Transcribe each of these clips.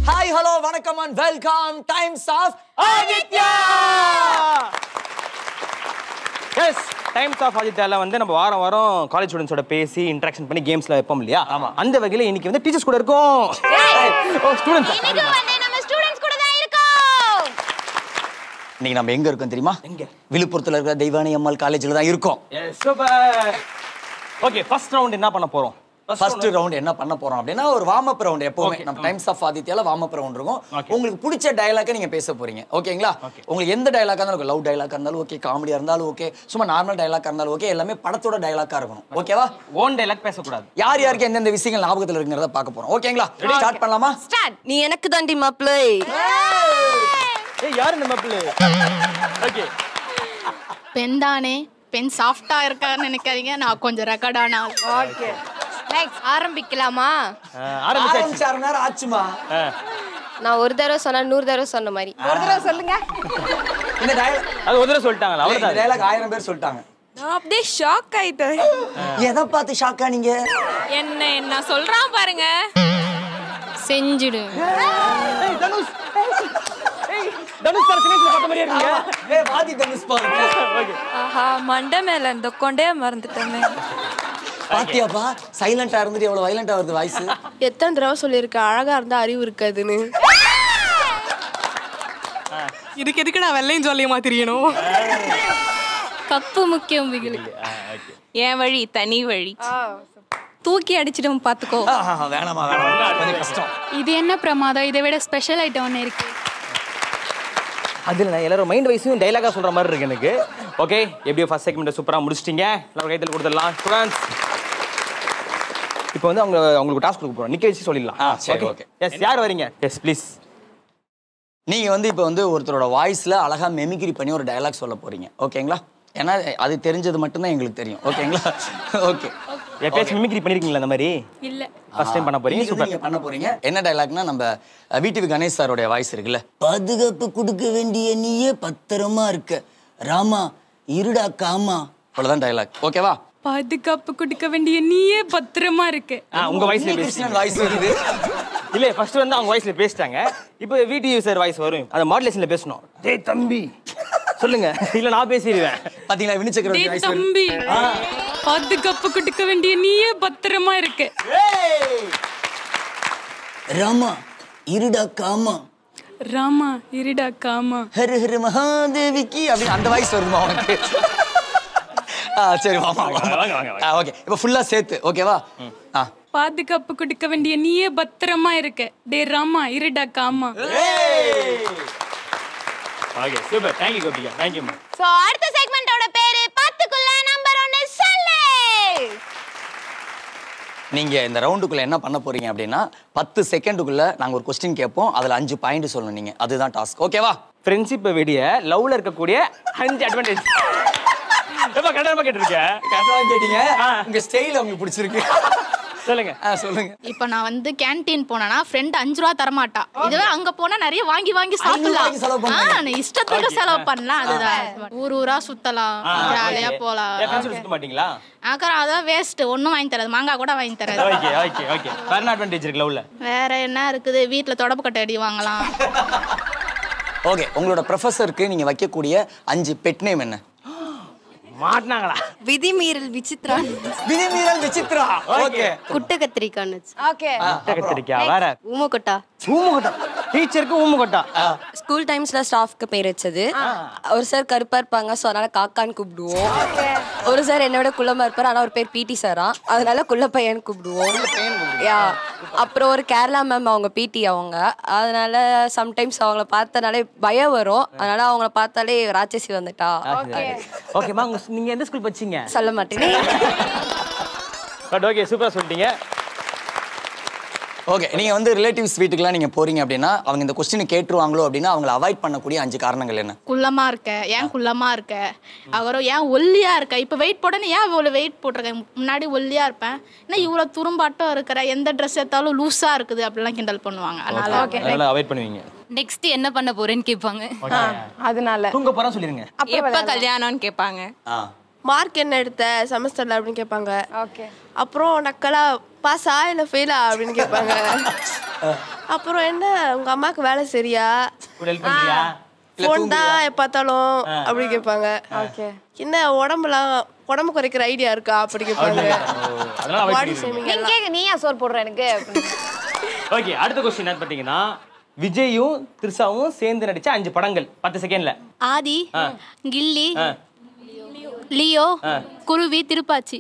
Hi hello வணக்கம் and welcome Times of Aditya yes Times of ஆதித்யால வந்து நம்ம வாரம் வாரம் காலேஜ் ஸ்டூடெண்ட்ஸோட பேசி இன்ட்ராக்ஷன் பண்ணி கேம்ஸ்ல வைப்போம் இல்லையா ஆமா அந்த வகையில இன்னைக்கு வந்து டீச்சர்ஸ் கூட இருக்கும் ஸ்டூடெண்ட்ஸ் இன்னைக்கு வந்து நம்ம ஸ்டூடண்ட்ஸ் கூட தான் இருக்கோம் இன்னைக்கு நம்ம எங்க இருக்கோம் தெரியுமா எங்க? விழுப்புரத்துல இருக்கிற தெய்வானி அம்மாள் காலேஜ்ல தான் இருக்கோம் சூப்பர் ஓகே ஃபர்ஸ்ட் ரவுண்ட் என்ன பண்ண போறோம் ஃபர்ஸ்ட் ரவுண்ட் என்ன பண்ண போறோம் அப்படின்னா ஒரு வார்ம் அப் ரவுண்ட் எப்பவுமே Okay. நம்ம டைம்ஸ் ஆஃப் ஆதித்யால வார்ம் அப் ரவுண்ட் இருக்கும் Okay. உங்களுக்கு பிடிச்ச டயலாக்க நீங்க பேச போறீங்க ஓகேங்களா உங்களுக்கு எந்த டயலாக்கா இருந்தாலும் லவ் டயலாக்கா இருந்தாலும் ஓகே காமெடியா இருந்தாலும் ஓகே சும்மா நார்மல் டயலாக்கா இருந்தாலும் ஓகே எல்லாமே படத்தோட டயலாக்கா இருக்கணும் ஓகேவா ஓன் டைலாக் பேசக்கூடாது யார் யாருக்கு எந்தெந்த விஷயங்கள் ஞாபகத்துல இருக்குங்கிறத பார்க்க போறோம் ஓகேங்களா ஸ்டார்ட் பண்ணலாமா ஸ்டார்ட் நீ எனக்கு தாண்டி மாப்பிள்ளை ஏய் யாரு நம்ம பிள்ளை ஓகே பெண் தானே பெண் சாஃப்டா இருக்கான்னு நினைக்காதீங்க நான் கொஞ்சம் ரெக்கார்டான ஆள் ஓகே நெக்ஸ்ட் ஆரம்பிக்கலாமா ஆரம்பிச்சாச்சு ஆரம்பிச்சு அரை நேரம் ஆச்சுமா நான் ஒரு தடவை சொன்னா நூறு தடவை சொன்ன மாதிரி ஒரு தடவை சொல்லுங்க இந்த டயலாக் அது ஒரு தடவை சொல்லிட்டாங்களா இந்த அவ்வளவுதான் டயலாக் ஆயிரம் பேர் சொல்லிட்டாங்க நான் அப்படியே ஷாக் ஆயிட்டேன் எதை பார்த்து ஷாக்கா நீங்க என்ன என்ன சொல்றான் பாருங்க செஞ்சிடு ஏய் தனுஷ் ஏய் தனுஷ் சார் சின்ன பார்த்த மாதிரியே இருக்கீங்க ஏ வாதி தனுஷ் பாருங்க ஓகே ஆஹா மண்டை மேல இந்த கொண்டே மறந்துட்டேனே பாத்தியாப்பா சைலண்டா இருந்துட்டு எவ்வளவு வைலண்டா வருது வாய்ஸ் எத்தனை தடவை சொல்லியிருக்க அழகா இருந்தா அறிவு இருக்காதுன்னு இதுக்கு எதுக்கு நான் வெள்ளையும் சொல்லியமா தெரியணும் கப்பு முக்கியம் பிகிலுக்கு என் வழி தனி வழி தூக்கி அடிச்சிடும் பாத்துக்கோ வேணாமா வேணாமா கொஞ்சம் கஷ்டம் இது என்ன பிரமாதம் இதை விட ஸ்பெஷல் ஐட்டம் ஒன்று இருக்கு அதில் நான் எல்லாரும் மைண்ட் வைஸும் டைலாகா சொல்ற மாதிரி இருக்கு எனக்கு ஓகே எப்படியோ ஃபர்ஸ்ட் செக்மெண்ட் சூப்பரா முடிச்சிட்டீங்க எல்லாரும் கைத்தில் கொடுத்துடலாம் ஸ்டூடெண்ட்ஸ் இப்போ வந்து அவங்க அவங்களுக்கு டாஸ்க் கொடுக்க போறோம் நிக்க வச்சு சொல்லிடலாம் ஆ, சரி, okay. எஸ் யார் வரீங்க எஸ் ப்ளீஸ் நீங்க வந்து இப்போ வந்து ஒருத்தரோட வாய்ஸ்ல அழகா மெமிக்ரி பண்ணி ஒரு டயலாக் சொல்ல போறீங்க ஓகேங்களா ஏன்னா அது தெரிஞ்சது மட்டும்தான் எங்களுக்கு தெரியும் ஓகேங்களா ஓகே எப்பயாச்சும் மிமிக்ரி பண்ணிருக்கீங்களா அந்த மாதிரி இல்ல ஃபர்ஸ்ட் டைம் பண்ண போறீங்க சூப்பர் நீங்க பண்ண போறீங்க என்ன டயலாக்னா நம்ம அஹ், வீட்டுக்கு கணேஷ் சாரோட வாய்ஸ் இருக்குல்ல பாதுகாப்பு கொடுக்க வேண்டிய நீயே பத்திரமா இருக்க ராமா இருடா காமா அவ்வளவுதான் டயலாக் ஓகேவா பாதுகாப்பு கொடுக்க வேண்டிய நீயே பத்திரமா இருக்கு ஆ உங்க வாய்ஸ்ல பேசுங்க கிருஷ்ணன் வாய்ஸ் வருது இல்ல ஃபர்ஸ்ட் வந்து அவங்க வாய்ஸ்ல பேசிட்டாங்க இப்போ வீட்டு யூசர் வாய்ஸ் வரும் அந்த மாடுலேஷன்ல பேசணும் டேய் தம்பி சொல்லுங்க இல்ல நான் பேசிடுவேன் பாத்தீங்களா வினிச்சக்கரவர்த்தி வாய்ஸ் வருது தம்பி பாதுகாப்பு கொடுக்க வேண்டிய நீயே பத்திரமா இருக்கு ராமா இருடா காமா ராமா இருடா காமா ஹர ஹர மகாதேவிக்கு அப்படின்னு அந்த வாய்ஸ் வருமா உனக்கு ஆ சரி வாமா வாங்க, வாங்க, வாங்க. ஓகே இப்போ ஃபுல்லா சேர்த்து ஓகேவா ஆ பாதுகாப்பு கொடுக்க வேண்டிய நீயே பத்திரமா இருக்க டே ராமா இருடா காமா okay super thank you Gopika thank you ma'am so அடுத்த செக்மெண்டோட பேரு பத்துக்குள்ள நம்பர் ஒன்னு சொல்லு நீங்க இந்த ரவுண்டுக்குள்ள என்ன பண்ண போறீங்க அப்படின்னா பத்து செகண்டுக்குள்ள நாங்க ஒரு கொஸ்டின் கேட்போம் அதுல அஞ்சு பாயிண்ட் சொல்லணும் நீங்க அதுதான் டாஸ்க் ஓகேவா ஃப்ரெண்ட்ஷிப்பை விடிய லவ்ல இருக்கக்கூடிய அஞ்சு அட்வான்டேஜ் ரொம்ப கட்டணமா கேட்டிருக்கேன் கரெக்டா கேட்டீங்க ஆ. உங்க ஸ்டைல் உங்களுக்கு பிடிச்சிருக்கு சொல்லுங்க ஆ, சொல்லுங்க இப்போ நான் வந்து கேண்டீன் போனேன்னா ஃப்ரெண்ட் அஞ்சு ரூபா தரமாட்டா இதுவே அங்க போனா நிறைய வாங்கி வாங்கி வாங்கி செலவு சாப்பிடலாம் பண்ணுவீங்க. ஆ, நான் இஷ்டத்துக்கு செலவு பண்ணலாம் அதுதான் ஊர் ஊரா சுத்தலாம் ஜாலியா போலாம் என் ஃப்ரெண்ட்ஸ் சுத்த மாட்டீங்களா அக்கறம் அதான் வேஸ்ட் ஒண்ணும் வாங்கி தராது மாங்காய் கூட வாங்கி தராது ஓகே ஓகே ஓகே வேற என்ன அட்வான்டேஜ் இருக்கு லவ்ல வேற என்ன இருக்குது வீட்ல தொடப்பு கட்டை அடி வாங்கலாம் ஓகே உங்களோட ப்ரொஃபஸருக்கு நீங்க வைக்கக்கூடிய அஞ்சு பெட் நேம் என்ன மாட்டினாங்களா விதிமீறல் விசித்ரா விதிமீறல் விசித்ரா ஓகே குட்டை கத்திரிக்கான்னு ஓகே கத்திரிக்கா வேற ஊமக்கொட்டா ஊமுகட்டா டீச்சருக்கு ஊமுகட்டா ஸ்கூல் டைம்ஸ்ல ஸ்டாஃப்க்கு பேர் வச்சது ஒரு சார் கருப்பா இருப்பாங்க ஸோ அதனால காக்கான்னு கூப்பிடுவோம் ஒரு சார் என்னை விட குள்ளமா இருப்பாரு ஆனா ஒரு பேர் பிடி சாரா அதனால குள்ள பையன் கூப்பிடுவோம் யா அப்புறம் ஒரு கேரளா மேம் அவங்க பிடி அவங்க அதனால சம்டைம்ஸ் அவங்கள பார்த்தனாலே பயம் வரும் அதனால அவங்கள பார்த்தாலே ராட்சசி வந்துட்டா ஓகேமா உங்க நீங்க எந்த ஸ்கூல் படிச்சீங்க சொல்ல மாட்டேன் பட் ஓகே சூப்பரா சொல்லிட்டீங்க ஓகே நீங்க வந்து ரிலேட்டிவ்ஸ் வீட்டுக்குலாம் நீங்க போறீங்க அப்படின்னா அவங்க இந்த கொஸ்டினை கேட்டுருவாங்களோ அப்படின்னா அவங்கள அவாய்ட் பண்ணக்கூடிய அஞ்சு காரணங்கள் என்ன குள்ளமா இருக்க ஏன் குள்ளமா இருக்க அவரும் ஏன் ஒல்லியா இருக்க இப்ப வெயிட் போடணும் ஏன் இவ்வளவு வெயிட் போட்டிருக்கேன் முன்னாடி ஒல்லியா இருப்பேன் என்ன இவ்வளவு துரும்பாட்டம் இருக்கிற எந்த ட்ரெஸ் எடுத்தாலும் லூஸா இருக்குது அப்படிலாம் கிண்டல் பண்ணுவாங்க அதனால அதனால அவாய்ட் பண்ணுவீங்க நெக்ஸ்ட் என்ன பண்ண போறேன்னு கேட்பாங்க அதனால தூங்க போறோம் சொல்லிருங்க எப்ப கல்யாணம்னு கேட்பாங்க ஆ மார்க் என்ன எடுத்த செமஸ்டர்ல அப்படின்னு கேட்பாங்க ஓகே அப்புறம் நக்கலா பாஸா இல்ல ஃபெயிலா அப்படின்னு கேட்பாங்க அப்புறம் என்ன உங்க அம்மாக்கு வேலை சரியா கூட ஹெல்ப் பண்றியா ஃபோன் தான் எப்ப பார்த்தாலும் அப்படி கேட்பாங்க ஓகே என்ன உடம்புலாம் உடம்பு குறைக்கிற ஐடியா இருக்கா அப்படி கேட்பாங்க ஓ, அதனால அவாய்ட் பாடி பண்ணிடுவீங்க ஷேமிங் நீங்க கேக்க நீ ஏன் சோறு போடுற எனக்கு அப்படின்னு. ஓகே அடுத்த கொஸ்டின் என்ன பாத்தீங்கன்னா விஜயும் த்ரிஷாவும் சேர்ந்து நடிச்ச அஞ்சு படங்கள் பத்து செகண்ட்ல ஆதி ஆ. கில்லி ஆ. லியோ ஆ. குருவி திருப்பாச்சி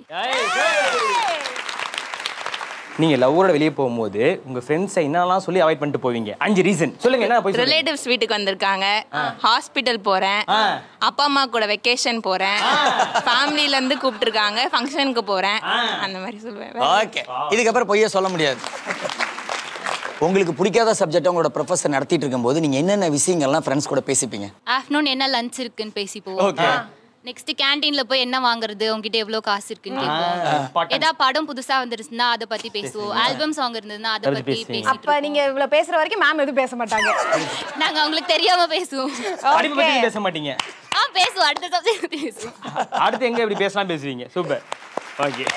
நீங்க லவ்வோட வெளியே போகும்போது உங்க ஃப்ரெண்ட்ஸை என்னெல்லாம் சொல்லி அவாய்ட் பண்ணிட்டு போவீங்க அஞ்சு ரீசன் சொல்லுங்க என்ன போய் சொல்லுங்க. ரிலேட்டிவ்ஸ் வீட்டுக்கு வந்திருக்காங்க ஹாஸ்பிட்டல் போறேன் ஆ. அப்பா அம்மா கூட வெக்கேஷன் போறேன் ஃபேமிலில இருந்து கூப்பிட்டுருக்காங்க ஃபங்க்ஷனுக்கு போறேன் அந்த மாதிரி சொல்லுவேன் ஓகே இதுக்கப்புறம் பொய்யே சொல்ல முடியாது உங்களுக்கு பிடிக்காத சப்ஜெக்ட் உங்களோட ப்ரொஃபஸர் நடத்திட்டு இருக்கும்போது நீங்க என்னென்ன விஷயங்கள்லாம் ஃப்ரெண்ட்ஸ் கூட பேசிப்பீங்க ஆஃப்டர்நூன் என்ன லஞ்ச் இருக்குன்னு பேசிப்போம் ஓகே நெக்ஸ்ட் கேண்டீன்ல போய் என்ன வாங்குறது உங்ககிட்ட எவ்வளவு காசு இருக்குன்னு கேட்போம் ஏதாவது படம் புதுசா வந்துருச்சுன்னா அதை பத்தி பேசுவோம் ஆல்பம் சாங் இருந்ததுன்னா அதை அதை பத்தி பேசுவீங்க. பேசிட்டு அப்ப நீங்க இவ்வளவு பேசுற வரைக்கும் மேம் எதுவும் பேச மாட்டாங்க இருப்போம். நாங்க அவங்களுக்கு தெரியாம பேசுவோம் படிப்பு பத்தி பேச மாட்டீங்க ஆ பேசுவோம் அடுத்த சப்ஜெக்ட் பேசுவோம் அடுத்து எங்க இப்படி பேசலாம் பேசுவீங்க சூப்பர் ஓகே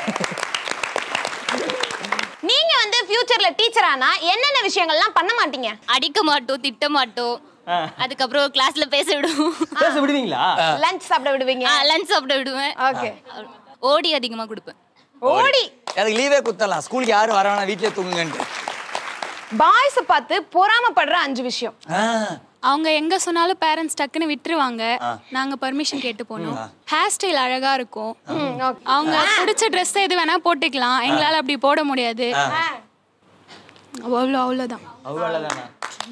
நீங்க வந்து ஃபியூச்சர்ல டீச்சர் ஆனா என்னென்ன விஷயங்கள்லாம் பண்ண மாட்டீங்க அடிக்க மாட்டோம் திட்ட மாட்டோம் அதுக்கப்புறம் கிளாஸ்ல பேச விடுவோம் பேச விடுவீங்களா லஞ்ச் சாப்பிட விடுவீங்க லஞ்ச் சாப்பிட விடுவேன் ஓகே ஓடி அதிகமா கொடுப்பேன் ஓடி அதுக்கு லீவே குத்தலாம் ஸ்கூலுக்கு யாரும் வர வேணாம் வீட்லயே தூங்குங்கன்ட்டு பாய்ஸ் பார்த்து பொறாமப்படுற அஞ்சு விஷயம் ஆ, அவங்க எங்க சொன்னாலும் பேரண்ட்ஸ் டக்குன்னு விட்டுருவாங்க நாங்க பர்மிஷன் கேட்டு போனோம் ஹேர் ஸ்டைல் அழகா இருக்கும் அவங்க பிடிச்ச ட்ரெஸ் எது வேணா போட்டுக்கலாம் எங்களால அப்படி போட முடியாது அவ்வளோ அவ்வளோதான் அவ்வளவுதானா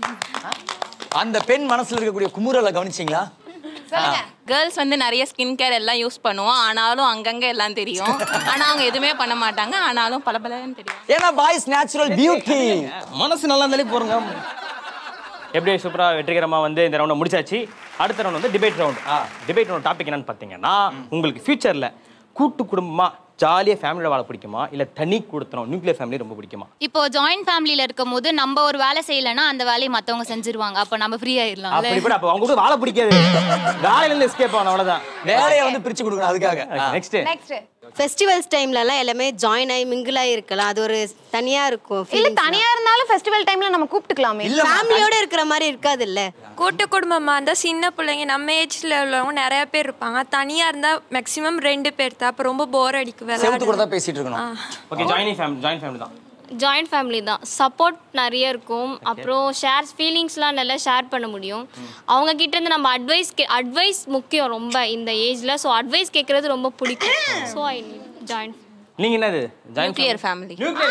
அந்த பெண் மனசுல இருக்கக்கூடிய குமுறலை கவனிச்சிங்களா கேர்ள்ஸ் வந்து நிறைய ஸ்கின் கேர் எல்லாம் யூஸ் பண்ணுவோம் ஆனாலும் அங்கங்க எல்லாம் தெரியும் ஆனா அவங்க எதுவுமே பண்ண மாட்டாங்க ஆனாலும் பளபளன்னு தெரியும் ஏன்னா பாய்ஸ் நேச்சுரல் பியூட்டி மனசு நல்லா இருந்தாலே போறங்க எப்படி சூப்பரா வெற்றிகரமா வந்து இந்த ரவுண்டை முடிச்சாச்சு அடுத்த ரவுண்ட் வந்து debate round debate round topic என்னன்னு பார்த்தீங்கன்னா உங்களுக்கு ஃபியூச்சர்ல கூட்டு குடும்பமா ஜாலியா ஃபேமிலியோட வாழ பிடிக்குமா இல்ல தனி கொடுத்தனும் நியூக்ளியர் ஃபேமிலி ரொம்ப பிடிக்குமா இப்போ ஜாயிண்ட் ஃபேமிலியில இருக்கும் போது நம்ம ஒரு வேலை செய்யலைன்னா அந்த வேலையை மத்தவங்க செஞ்சிருவாங்க அப்ப நம்ம ஃப்ரீ ஆயிடலாம்ல அப்படி கூட அப்ப அவங்க கூட வாழ பிடிக்காது வேலையில இருந்து எஸ்கேப் ஆகணும் அவ்வளவுதான் வேலையை வந்து பிரிச்சு கொடுக்கணும் அதுக்காக நெக்ஸ்ட் நெக்ஸ்ட் ஃபெஸ்டிவல்ஸ் டைம்லலாம் எல்லாமே ஜாயின் ஆகி மிங்கிள் ஆகி இருக்கலாம் அது ஒரு தனியா இருக்கும் இல்ல தனியா இருந்தாலும் ஃபெஸ்டிவல் டைம்ல நம்ம கூப்பிட்டுக்கலாமே ஃபேமிலியோட இருக்கிற மாதிரி இருக்காது இல்ல கூட்டு குடும்பமாக இருந்தால் சின்ன பிள்ளைங்க நம்ம ஏஜ்ல உள்ளவங்க நிறைய பேர் இருப்பாங்க தனியாக இருந்தால் மேக்ஸிமம் ரெண்டு பேர் தான் அப்போ ரொம்ப போர் அடிக்கும் செவத்து கூட விளையாட தான் பேசிட்டு இருக்கணும் okay joining family join family தான் ஜாயிண்ட் ஃபேமிலி தான் சப்போர்ட் நிறைய இருக்கும் அப்புறம் ஷேர் ஃபீலிங்ஸ்லாம் நல்லா ஷேர் பண்ண முடியும் அவங்க கிட்ட இருந்து நம்ம அட்வைஸ் அட்வைஸ் முக்கியம் ரொம்ப இந்த ஏஜ்ல ஸோ அட்வைஸ் கேட்கறது ரொம்ப பிடிக்கும் ஸோ ஐ ஜாயிண்ட் நீங்க என்னது nuclear family nuclear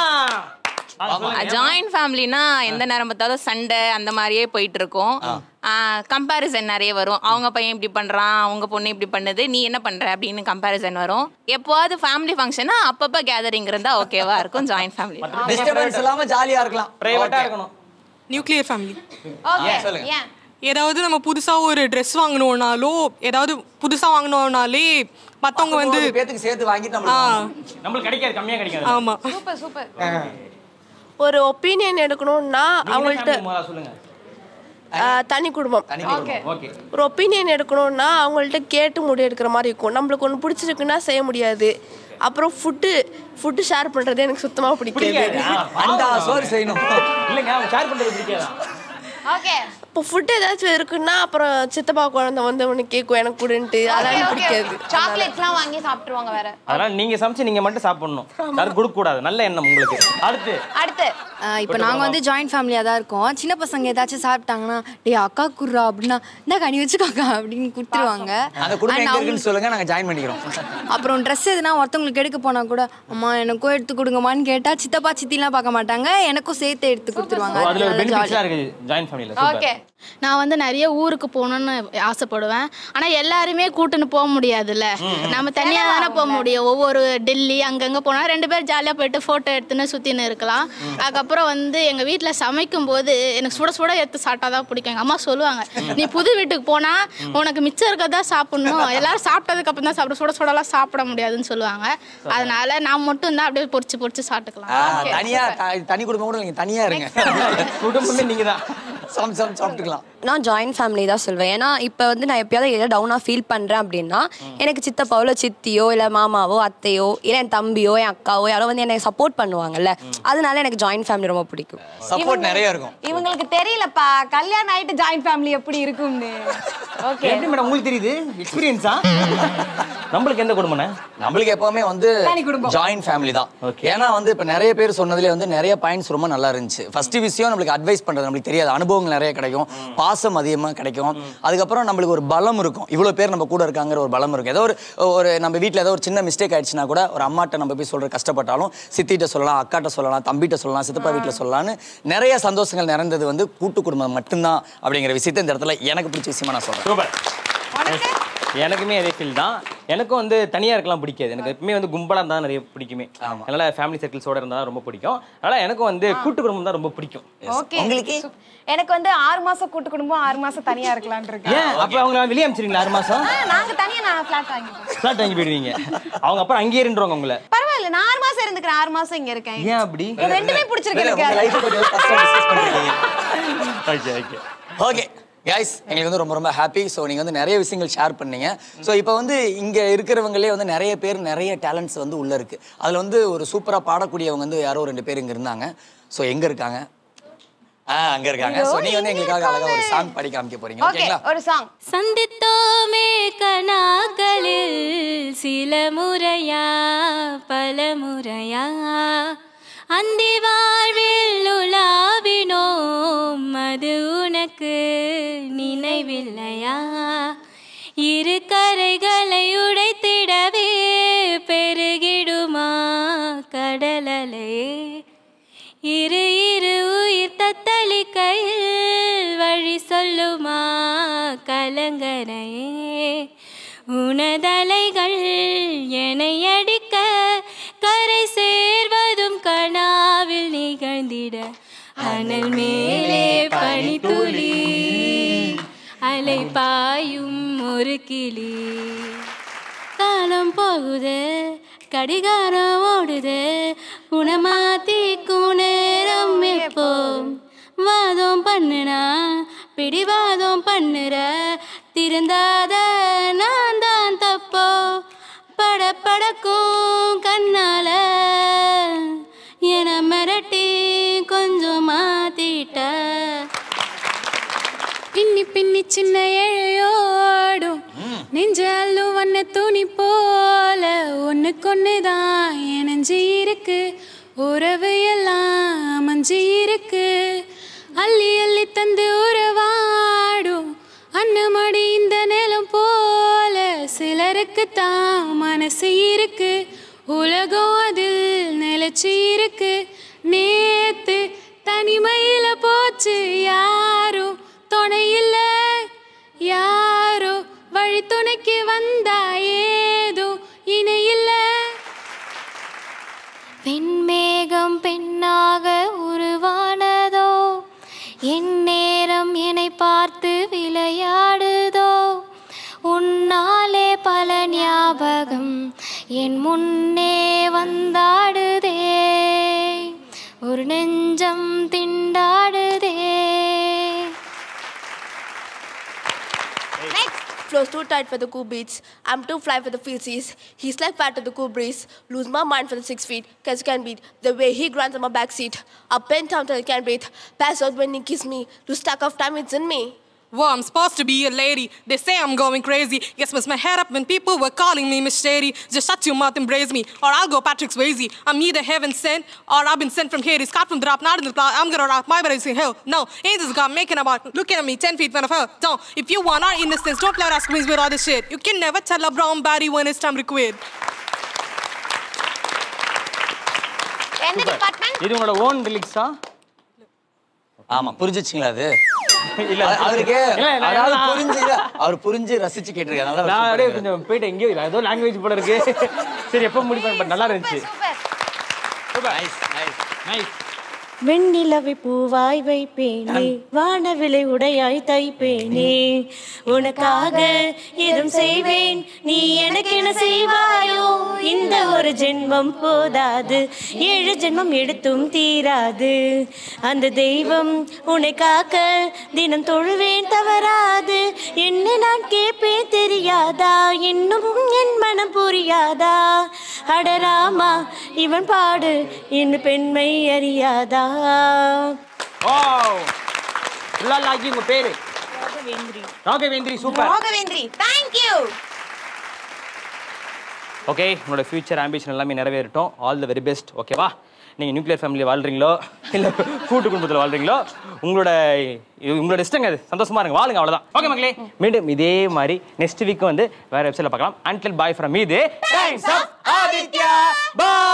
family joint ஃபேமிலினா எந்த நேரம் பார்த்தாலும் சண்டை அந்த மாதிரியே போயிட்டு இருக்கும் கம்பேரிசன் நிறைய வரும் அவங்க பையன் இப்படி பண்றான் அவங்க பொண்ணு இப்படி பண்ணுது நீ என்ன பண்ற அப்படின்னு கம்பேரிசன் வரும் எப்போவாது ஃபேமிலி ஃபங்க்ஷனா அப்பப்போ கேதரிங் இருந்தா ஓகேவா இருக்கும் ஜாயிண்ட் ஃபேமிலி டிஸ்டர்பன்ஸ் இல்லாம ஜாலியா இருக்கலாம் பிரைவேட்டா இருக்கணும் நியூக்ளியர் ஃபேமிலி ஓகே சொல்லுங்க. ஏன் ஏதாவது நம்ம புதுசாக ஒரு ட்ரெஸ் வாங்கணும்னாலோ ஏதாவது புதுசாக வாங்கணும்னாலே மற்றவங்க வந்து ஒரு பேத்துக்கு சேர்த்து வாங்கிட்டு ஆ நம்ம நம்மளுக்கு கிடைக்காது கம்மியா கிடைக்காது ஆமாம் சூப்பர் சூப்பர் ஒரு ஒப்பீனியன் எடுக்கணும்னா அவங்கள்ட்ட முதல்ல சொல்லுங்க ஆஹ், தனி குடும்பம் ஓகே ஓகே ஒரு ஒப்பீனியன் எடுக்கணும்னா அவங்கள்ட்ட கேட்டு முடிவு எடுக்கிற மாதிரி இருக்கும் நம்மளுக்கு ஒன்று பிடிச்சிருக்குன்னா செய்ய முடியாது அப்புறம் ஃபுட்டு ஃபுட்டு ஷேர் பண்ணுறது எனக்கு சுத்தமாக பிடிக்காது அண்டா சோறு செய்யணும் இல்லைங்க அவங்க ஷேர் பண்றது பிடிக்காதா ஓகே இப்போ ஃபுட்டு ஏதாச்சும் இருக்குன்னா அப்புறம் சித்தப்பா குழந்தை வந்து ஒன்று கேட்கும் எனக்கு கொடுன்ட்டு அதெல்லாம் எனக்கு பிடிக்காது சாக்லேட்ஸ்லாம் வாங்கி சாப்பிட்டுருவாங்க வேற அதனால நீங்க சமைச்சு நீங்க மட்டும் சாப்பிடணும் யாரும் கொடுக்க கூடாது நல்ல எண்ணம் உங்களுக்கு அடுத்து அடுத்து இப்போ நாங்கள் வந்து ஜாயிண்ட் ஃபேமிலியாக தான் இருக்கோம் சின்ன பசங்க ஏதாச்சும் சாப்பிட்டாங்கன்னா டேய் அக்கா குர்ரா அப்படின்னா இந்த கனி வச்சுக்கோக்கா அப்படின்னு கொடுத்துருவாங்க அந்த குடும்பம் And எங்க அவங்க- இருக்குன்னு சொல்லுங்க நாங்க ஜாயின் பண்ணிக்கிறோம் அப்புறம் ட்ரெஸ் எதுனா ஒருத்தவங்களுக்கு எடுக்க போனா கூட அம்மா எனக்கும் எடுத்து கொடுங்கம்மான்னு கேட்டா சித்தப்பா சித்திலாம் பார்க்க மாட்டாங்க எனக்கும் சேர்த்து எடுத்து கொடுத்துருவாங்க ஓ, அதுல ஒரு அது நல்லா பெனிஃபிட்ஸ்லாம் இருக்கு ஜாயின் ஃபேமிலில ஓகே நான் வந்து நிறைய ஊருக்கு போகணும்னு ஆசைப்படுவேன் ஆனா எல்லாருமே கூட்டுன்னு போக முடியாதுல்ல நம்ம தனியா தானே போக முடியும் ஒவ்வொரு டெல்லி அங்கங்க போனா ரெண்டு பேர் ஜாலியா போயிட்டு போட்டோ எடுத்துன்னு சுத்தின்னு இருக்கலாம் அதுக்கப்புறம் வந்து எங்க வீட்ல சமைக்கும் போது எனக்கு சுட சுட எடுத்து சாப்பிட்டா தான் பிடிக்கும் எங்க அம்மா சொல்லுவாங்க நீ புது வீட்டுக்கு போனா உனக்கு மிச்சம் இருக்கதா சாப்பிடணும் எல்லாரும் சாப்பிட்டதுக்கு அப்புறம் தான் சாப்பிட சுட சுடலாம் சாப்பிட முடியாதுன்னு சொல்லுவாங்க அதனால நான் மட்டும் தான் அப்படியே பொரிச்சு பொரிச்சு ஆ, சாப்பிட்டுக்கலாம் தனியா த- தனி குடும்பம் கூட நீங்க தனியா இருங்க குடும்பமே நீங்க தான் சமைச்சு சமைச்சு சாப்பிட்டுக்கலாம் நான் ஜாயின்ட் ஃபேமிலி தான் சொல்வேன் ஏன்னா இப்போ வந்து நான் எப்பயாவது ஏதாவது டவுனாக ஃபீல் பண்ணுறேன் அப்படின்னா எனக்கு சித்தப்பாவோ சித்தியோ இல்லை மாமாவோ அத்தையோ இல்லை என் தம்பியோ என் அக்காவோ யாரோ வந்து எனக்கு சப்போர்ட் பண்ணுவாங்கல்ல அதனால எனக்கு ஜாயின்ட் ஃபேமிலி ரொம்ப பிடிக்கும் சப்போர்ட் நிறைய இருக்கும் இவங்களுக்கு தெரியலப்பா கல்யாணம் ஆயிட்டு ஜாயிண்ட் ஃபேமிலி எப்படி இருக்கும்னு ஓகே எப்படி மேடம் உங்களுக்கு தெரியுது எக்ஸ்பீரியன்ஸா நம்மளுக்கு எந்த குடும்பம்ண்ணே நம்மளுக்கு எப்பவுமே வந்து தனி குடும்பம். ஜாயிண்ட் ஃபேமிலி தான் ஏன்னா வந்து இப்ப நிறைய பேர் சொன்னதுல வந்து நிறைய பாயிண்ட்ஸ் ரொம்ப நல்லா இருந்துச்சு ஃபர்ஸ்ட் விஷயம் நம்மளுக்கு அட்வைஸ் பண்றது நம்மளுக்கு தெரியாது அனுபவங்கள் நிறைய கிடைக்கும் பாசம் அதிகமா கிடைக்கும் அதுக்கப்புறம் நம்மளுக்கு ஒரு பலம் இருக்கும் இவ்வளவு பேர் நம்ம கூட இருக்காங்கிற ஒரு பலம் இருக்கும் ஏதோ ஒரு ஒரு நம்ம வீட்ல ஏதோ ஒரு சின்ன மிஸ்டேக் ஆயிடுச்சுன்னா கூட ஒரு அம்மாட்ட நம்ம போய் சொல்ற கஷ்டப்பட்டாலும் சித்திட்ட சொல்லலாம் அக்காட்ட சொல்லலாம் தம்பிட்ட சொல்லலாம் சித்தப்பா வீட்ல சொல்லலாம்னு நிறைய சந்தோஷங்கள் நிறைந்தது வந்து கூட்டு குடும்பம் மட்டும்தான் அப்படிங்கிற விஷயத்தை இந்த இடத்துல எனக்கு பிடிச்ச விஷயமா நான் சொல்றேன் சூப்பர் எனக்குமே அதே ஃபீல் தான் எனக்கும் வந்து தனியா இருக்கலாம் பிடிக்காது எனக்கு எப்பவுமே வந்து கும்பலா தான் நிறைய பிடிக்குமே அதனால ஃபேமிலி சர்க்கிள்ஸோட இருந்தா ரொம்ப பிடிக்கும் அதனால எனக்கும் வந்து கூட்டு குடும்பம் தான் ரொம்ப பிடிக்கும் ஓகே எனக்கு வந்து ஆறு மாசம் கூட்டு குடும்பம் ஆறு மாசம் தனியா இருக்கலாம்னு இருக்கேன் ஏன் அப்ப அவங்க வெளியே அனுப்பிச்சிருங்களா ஆறு மாசம் ஆ, நாங்க தனியா நான் ஃபிளாட் வாங்கிப்போம் ஃபிளாட் வாங்கி போயிடுவீங்க அவங்க அப்புறம் அங்கேயே இருந்துருவாங்க உங்களை பரவாயில்ல நான் ஆறு மாசம் இருந்துக்கிறேன் ஆறு மாசம் இங்க இருக்கேன் ஏன் அப்படி இது ரெண்டுமே பிடிச்சிருக்கு இல்ல, உங்க life எனக்கு கொஞ்சம் கஷ்டம் discuss பண்ணிருக்கீங்க. ஓகே ஓகே ஓகே கைஸ் எங்களுக்கு வந்து ரொம்ப ரொம்ப ஹாப்பி ஸோ நீங்கள் வந்து நிறைய விஷயங்கள் ஷேர் பண்ணீங்க ஸோ இப்போ வந்து இங்கே இருக்கிறவங்களே வந்து நிறைய பேர் நிறைய டேலண்ட்ஸ் வந்து உள்ளே இருக்குது அதில் வந்து ஒரு சூப்பராக பாடக்கூடியவங்க வந்து யாரோ ரெண்டு பேர் இங்கே இருந்தாங்க ஸோ எங்கே இருக்காங்க ஆ அங்கே இருக்காங்க ஸோ நீங்கள் வந்து எங்களுக்காக அழகாக ஒரு சாங் பாடி காமிக்க போறீங்க ஓகே ஓகேங்களா ஒரு சாங் சந்தித்தோமே கனாக்களில் சில முறையா பல முறையா அந்தி வாழ்வில் உலாவினோம் அது உனக்கு நினைவில்லையா இரு கரைகளை உடைத்திடவே பெருகிடுமா கடலலையே இரு இரு உயிர் தத்தளிக்கையில் வழி சொல்லுமா கலங்கரையே உனதலைகள் என்னை அடிக்க கரை சேர்வதும் கனாவில் நிகழ்ந்திட அனல் மேலே பனித்துளி அலை பாயும் ஒரு கிளி காலம் போகுது கடிகாரம் ஓடுது குணமாத்திக்கும் நேரம் எப்போ வாதம் பண்ணுனா பிடிவாதம் பண்ணுற திருந்தாத நான் தான் தப்போ பட படக்கும் கண்ணால என மிரட்டி கொஞ்சம் மாத்திட்ட பின்னி பின்னி சின்ன இழையோடும் நெஞ்ச அள்ளுவண்ண துணி போல ஒண்ணுக்கொன்னு தான் இணைஞ்சு இருக்கு உறவு எல்லாம் அமைஞ்சு இருக்கு அள்ளி அள்ளி தந்து உறவாடும் அன்னமடி இந்த நிலம் போல சிலருக்கு தான் மனசு இருக்கு உலகம் அதில் நிலைச்சு இருக்கு நேத்து தனிமையில போச்சு யாரோ துணை இல்ல யாரோ வழி துணைக்கு வந்தா ஏதோ இணை இல்ல பெண்மேகம் பெண்ணாக உருவானதோ என் நேரம் என்னை பார்த்து விளையாடுதோ உன்னாலே பல ஞாபகம் என் முன்னே வந்தாடுதே ஒரு நெஞ்சம் திண்டாடுதே Flows too tight for the cool beats. I'm too fly for the feces. He's like fat to the cool breeze. Lose my mind for the six feet. Cause you can beat the way he grunts on my backseat. Up and down till I can't breathe. Pass out when he kiss me. Lose track of time, it's in me. Well, I'm supposed to be a lady. They say I'm going crazy. Yes, mess my head up when people were calling me Miss Shady. Just shut your mouth and praise me, or I'll go Patrick Swayze. I'm either heaven sent, or I've been sent from Hades. Cut from the drop, not in the plot. I'm gonna rock my body in hell. No, angels got making about looking at me 10 feet in front of her. Don't. If you want our innocence, don't play with our screens with all this shit. You can never tell a brown body when it's time to quit. எந்த department இது உங்களோட own ரிலிக்ஸா ஆமா புரிஞ்சிச்சிங்களா அது இல்ல அது- அவருக்கு இல்ல, இல்ல, அதாவது நான்- புரிஞ்சு அவர் புரிஞ்சு ரசிச்சு கேட்டிருக்காரு அதனால நான் அவர் அப்படியே super கொஞ்சம் போயிட்டு எங்கேயோ இல்லை ஏதோ லாங்குவேஜ் போல இருக்கு சரி எப்போ முடிப்பேன் பட் நல்லா இருந்துச்சு நைஸ் நைஸ் நைஸ் வெண்ணிலவை பூவாய் வைப்பேனே வானவிலை உடையாய் தைப்பேனே உனக்காக எதும் செய்வேன் நீ எனக்கு என்ன செய்வாயோ இந்த ஒரு ஜென்மம் போதாது ஏழு ஜென்மம் எடுத்தும் தீராது அந்த தெய்வம் உன்னை காக்க தினம் தொழுவேன் தவறாது என்ன நான் கேட்பேன் தெரியாதா இன்னும் என் மனம் புரியாதா அடராமா இவன் பாடு இன்னும் பெண்மை அறியாதா வாவ் உள்ளாலாகி உங்க பேரு Raghavendri super Raghavendri thank you okay உங்களோட ஃபியூச்சர் ஆம்பிஷன் எல்லாமே நிறைவேறட்டும் ஆல் த வெரி பெஸ்ட் ஓகேவா நீங்கள் நியூக்ளியர் ஃபேமிலி வாழ்றீங்களோ இல்லை கூட்டு குடும்பத்தில் வாழ்றீங்களோ உங்களோட இது உங்களோட இஷ்டங்க அது சந்தோஷமா இருங்க வாழுங்க அவ்வளோதான் ஓகே மக்களே மீண்டும் இதே மாதிரி நெக்ஸ்ட் வீக் வந்து வேற வெப்சைட்ல பார்க்கலாம் அன்டில் பாய் ஃப்ரம் மீது டைம்ஸ் ஆஃப் ஆதித்யா பாய்